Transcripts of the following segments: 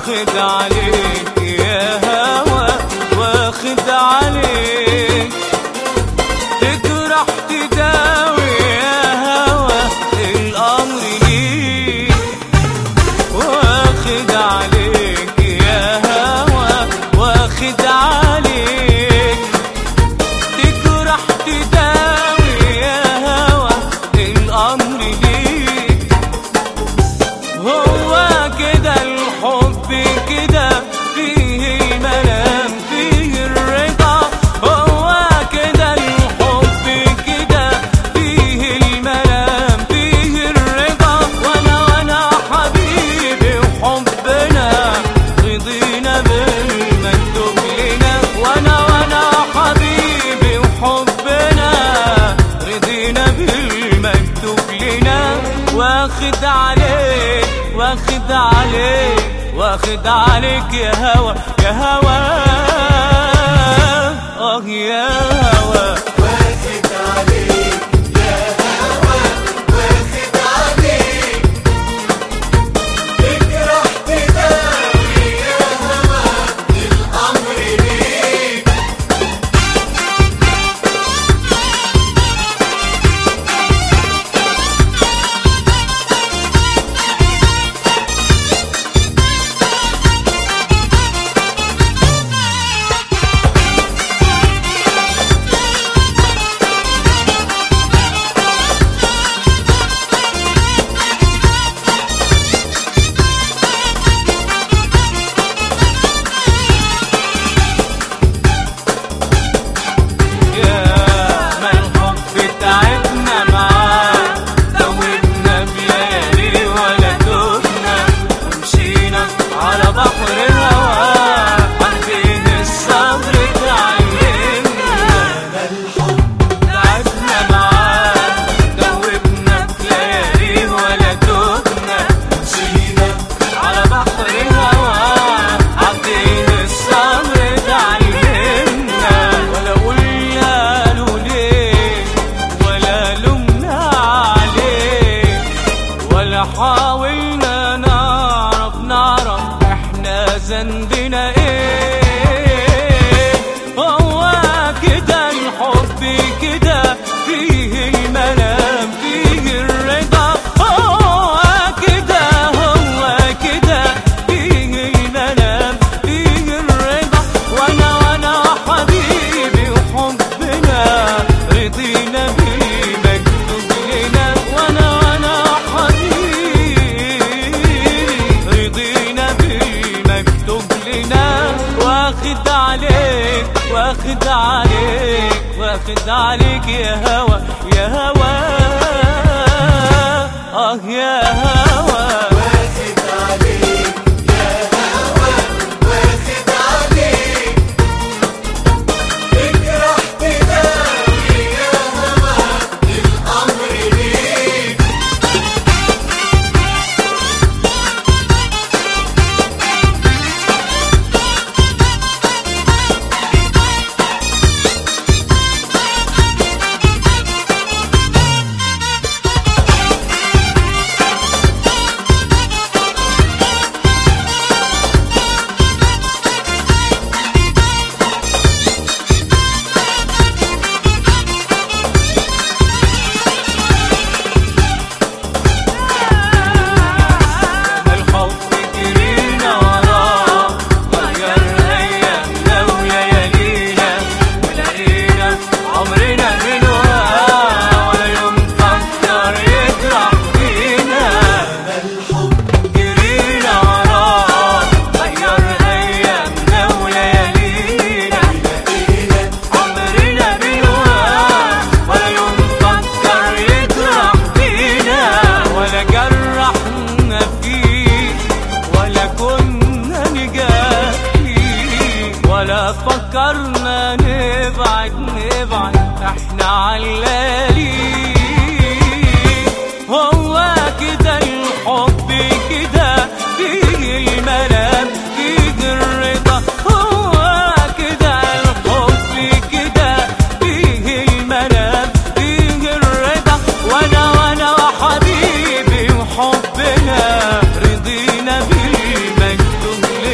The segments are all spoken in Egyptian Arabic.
واخد عليك يا هوا واخد عليك تجرح تداوي يا هوا الامر ليك واخد عليك يا هوا واخد عليك تجرح تداوي يا هوا الامر ليك هو كده الحب كده فيه المنام فيه الرضا هو كده الحب كده فيه المنام فيه الرضا وانا وانا حبيبي وحبنا رضينا بالمكتوب لنا وانا وانا حبيبي وحبنا رضينا بالمكتوب لنا واخد عليك واخد عليك واخد عليك يا هوا يا هوا اه يا هوا واخد عليك يا هوا واخد عليك تجرح تداوي يا هوا الأمر ليك يا ما الحب تعبنا معاه دوبنا بليالي ولا دوبنا ومشينا على بحر الهوى عارفين الصبر تعلمنا تعبنا معاه دوبنا بليالي ولا دوبنا مشينا على بحر الهوى عدين الصبر تعلمنا ولا قلنا له ليه ولا لمنا عليه ولا حاولنا نعرف نعرف احنا ذنبنا ايه هو كده الحب كده فيه المنام فيه الرضا هو كده هو كده فيه المنام فيه الرضا وانا وانا حبيبي وحبنا رضينا بالمكتوب لنا وانا وانا حبيبي رضينا بالمكتوب لنا واخد عليك واخد عليك واخد عليك يا هوا يا هوا اه يا هوا واخد عليك يا هوا واخد عليك تجرح تداوي يا هوا الأمر ليك الحب جرينا وراه غير ايامنا وليالينا ولقينا عمرنا منها ولا يوم فكر يجرح فينا الحب جرينا وراه غير ايامنا وليالينا لقينا عمرنا منها ولا يوم فكر يجرح فينا ولا جرحنا فيه ولا كنا نجاه فيه ولا فكرنا نبعد نبعد احنا علالين هو كده الحب كده فيه المنام فيه الرضا هو كده الحب كده فيه المنام فيه الرضا وانا وانا وحبيبي وحبنا رضينا بالمكتوب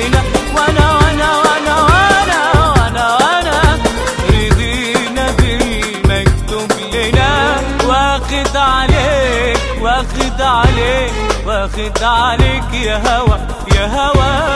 واخد عليك واخد عليك يا هوا يا هوا